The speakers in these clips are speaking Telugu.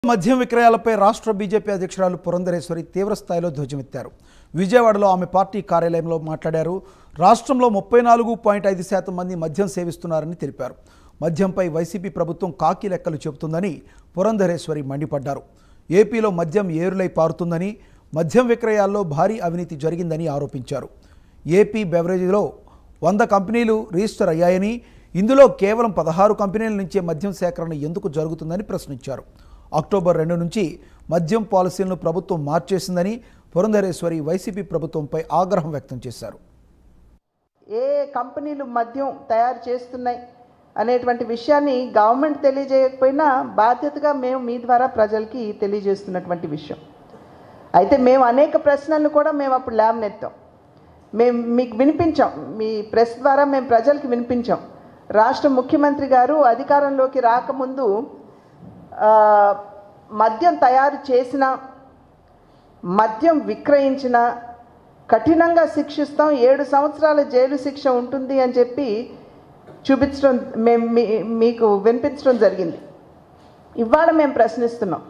మద్యం విక్రయాలపై రాష్ట్ర బీజేపీ అధ్యక్షురాలు పురంధరేశ్వరి తీవ్రస్థాయిలో ధ్వజమెత్తారు విజయవాడలో ఆమె పార్టీ కార్యాలయంలో మాట్లాడారు రాష్ట్రంలో ముప్పై నాలుగు పాయింట్ ఐదు శాతం మంది మద్యం సేవిస్తున్నారని తెలిపారు మద్యంపై వైసీపీ ప్రభుత్వం కాకి లెక్కలు చెబుతుందని పురంధరేశ్వరి మండిపడ్డారు ఏపీలో మద్యం ఏరులై పారుతుందని మద్యం విక్రయాల్లో భారీ అవినీతి జరిగిందని ఆరోపించారు ఏపీ బెవరేజ్లో వంద కంపెనీలు రిజిస్టర్ అయ్యాయని ఇందులో కేవలం పదహారు కంపెనీల నుంచే మద్యం సేకరణ ఎందుకు జరుగుతుందని ప్రశ్నించారు అక్టోబర్ రెండు నుంచి మద్యం పాలసీలను ప్రభుత్వం మార్చేసిందని పురంధరేశ్వరి వైసీపీ ప్రభుత్వంపై ఆగ్రహం వ్యక్తం చేశారు ఏ కంపెనీలు మద్యం తయారు చేస్తున్నాయి అనేటువంటి విషయాన్ని గవర్నమెంట్ తెలియజేయకపోయినా బాధ్యతగా మేము మీ ద్వారా ప్రజలకి తెలియజేస్తున్నటువంటి విషయం అయితే మేము అనేక ప్రశ్నలు కూడా మేము అప్పుడు లేవనెత్తాం మేము మీకు వినిపించాం మీ ప్రెస్ ద్వారా మేము ప్రజలకి వినిపించాం రాష్ట్ర ముఖ్యమంత్రి గారు అధికారంలోకి రాకముందు ఆ, మద్యం తయారు చేసిన మద్యం విక్రయించిన కఠినంగా శిక్షిస్తాం ఏడు సంవత్సరాల జైలు శిక్ష ఉంటుంది అని చెప్పి చూపించడం మేము మీ- మీకు వినిపించడం జరిగింది ఇవాళ మేము ప్రశ్నిస్తున్నాం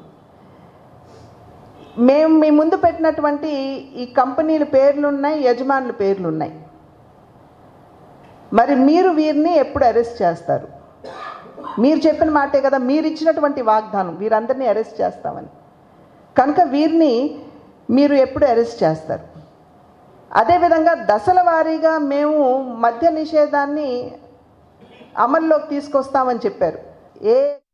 మేము మీ ముందు పెట్టినటువంటి ఈ కంపెనీల పేర్లు ఉన్నాయి యజమానుల పేర్లు ఉన్నాయి మరి మీరు వీరిని ఎప్పుడు అరెస్ట్ చేస్తారు మీరు చెప్పిన మాటే కదా మీరు ఇచ్చినటువంటి వాగ్దానం వీరందరినీ అరెస్ట్ చేస్తామని కనుక వీరిని మీరు ఎప్పుడు అరెస్ట్ చేస్తారు అదేవిధంగా దశల వారీగా మేము మద్య నిషేధాన్ని అమల్లోకి తీసుకొస్తామని చెప్పారు ఏ